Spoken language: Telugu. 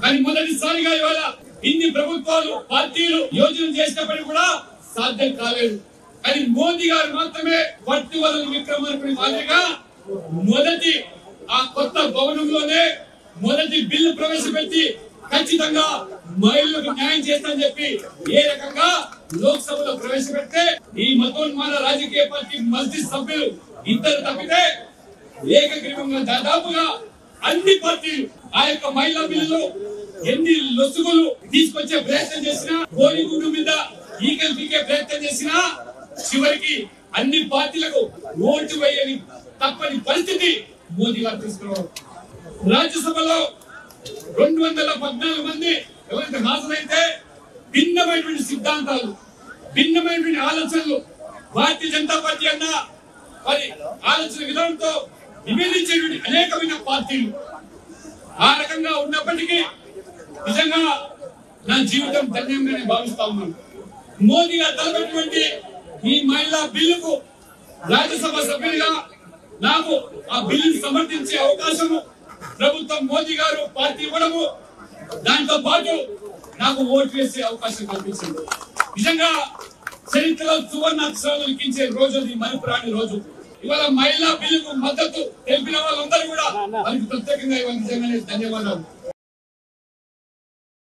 కానీ మొదటిసారిగా ఇవాళ ఇన్ని ప్రభుత్వాలు పార్టీలు యోజన చేసినప్పటికీ కూడా సాధ్యం కాలేదు కానీ మోదీ గారు మాత్రమే వట్టి వలన విక్రమార్కుడి మాదిరిగా మొదటి ఆ కొత్త భవనంలోనే మొదటి బిల్లు ప్రవేశపెట్టి ఖచ్చితంగా మహిళలకు న్యాయం చేస్తానని చెప్పి ఏ రకంగా లోక్సభలో ప్రవేశపెడితే ఈ మతోన్మాన రాజకీయ పార్టీ మస్జిద్ సభ్యులు ఇద్దరు తప్పితే ఏకగ్రీవంగా దాదాపుగా అన్ని పార్టీలు ఆ యొక్క మహిళా బిల్లులో ఎన్ని లొసుగులు తీసుకొచ్చే ప్రయత్నం చేసినా కోడిగుడ్డు మీద ఈకలు పీకే ప్రయత్నం చేసినా చివరికి అన్ని పార్టీలకు ఓటు వేయని తప్పని పరిస్థితి మోదీ గారు తీసుకురావడం రాజ్యసభలో రెండు వందల పద్నాలుగు మంది ఎవరైతే హాజరైతే భిన్నమైనటువంటి సిద్ధాంతాలు భిన్నమైనటువంటి ఆలోచనలు భారతీయ జనతా పార్టీ అన్న మరి ఆలోచన విధానంతో నివేదించేటువంటి అనేకమైన పార్టీలు ఆ రకంగా ఉన్నప్పటికీ నిజంగా నా జీవితం ధన్యంగా నేను భావిస్తా ఉన్నాను మోదీ గారు తలపెట్టినటువంటి ఈ మహిళా బిల్లుకు రాజ్యసభ సభ్యుడిగా నాకు ఆ బిల్లును సమర్థించే అవకాశము ప్రభుత్వం మోదీ గారు పార్టీ ఇవ్వడము దాంతో పాటు నాకు ఓటు వేసే అవకాశం కల్పించింది నిజంగా చరిత్రలో సువర్ణ అక్షరాలు లిఖించే రోజు అది మరుపురాని రోజు ఇవాళ మహిళా బిల్లుకు మద్దతు తెలిపిన వాళ్ళందరూ కూడా వారికి ప్రత్యేకంగా ఇవాళ నిజంగానే ధన్యవాదాలు